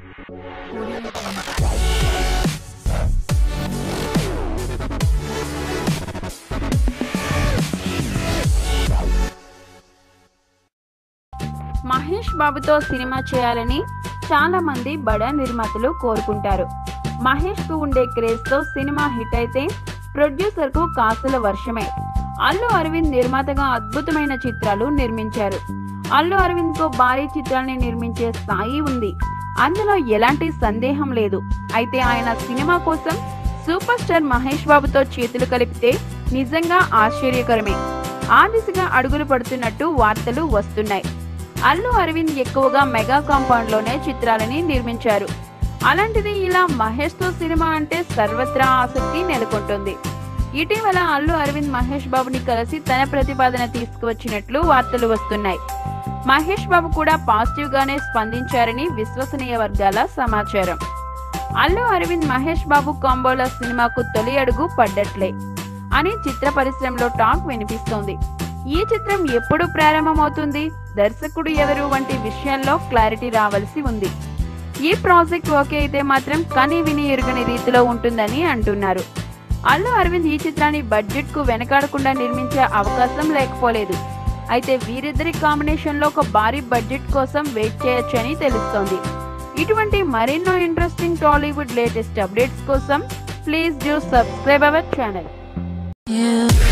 మహేష్ బాబుతో సినిమా చేయాలని చాలా మంది బడా నిర్మాతలు కోరుకుంటారు మహేష్ కు ఉండే క్రేజ్ తో సినిమా హిట్ అయితే ప్రొడ్యూసర్ కు కాసుల వర్షమే అల్లు అరవింద్ నిర్మాతగా అద్భుతమైన చిత్రాలు నిర్మించారు అల్లు అరవింద్ కు భారీ చిత్రాల్ని నిర్మించే స్థాయి ఉంది అందులో ఎలాంటి సందేహం లేదు అయితే ఆయన సినిమా కోసం సూపర్ స్టార్ మహేష్ బాబుతో చేతులు కలిపితే నిజంగా ఆశ్చర్యకరమే ఆ దిశగా అడుగులు పడుతున్నట్టు వార్తలు వస్తున్నాయి అల్లు అరవింద్ ఎక్కువగా మెగా కాంపౌండ్ లోనే చిత్రాలని నిర్మించారు అలాంటిది ఇలా మహేష్ తో సినిమా అంటే సర్వత్రా ఆసక్తి నెలకొంటుంది ఇటీవల అల్లు అరవింద్ మహేష్ బాబుని కలిసి తన ప్రతిపాదన తీసుకువచ్చినట్లు వార్తలు వస్తున్నాయి మహేష్ బాబు కూడా పాజిటివ్ గానే స్పందించారని విశ్వసనీయ వర్గాల సమాచారం అల్లు అరవింద్ మహేష్ బాబు కాంబోల సినిమాకు తొలి అడుగు పడ్డట్లే అని చిత్ర పరిశ్రమలో టాక్ వినిపిస్తోంది ఈ చిత్రం ఎప్పుడు ప్రారంభమవుతుంది దర్శకుడు ఎవరు వంటి విషయాల్లో క్లారిటీ రావాల్సి ఉంది ఈ ప్రాజెక్ట్ ఓకే అయితే మాత్రం కని విని ఎరుగని రీతిలో ఉంటుందని అంటున్నారు అల్లు అరవింద్ ఈ చిత్రాన్ని బడ్జెట్ కు వెనకాడకుండా నిర్మించే అవకాశం లేకపోలేదు అయితే వీరిద్దరి కాంబినేషన్ లో ఒక భారీ బడ్జెట్ కోసం వెయిట్ చేయొచ్చని తెలుస్తోంది ఇటువంటి మరెన్నో ఇంట్రెస్టింగ్ టాలీవుడ్ లేటెస్ట్ అప్డేట్స్ కోసం please do subscribe our channel You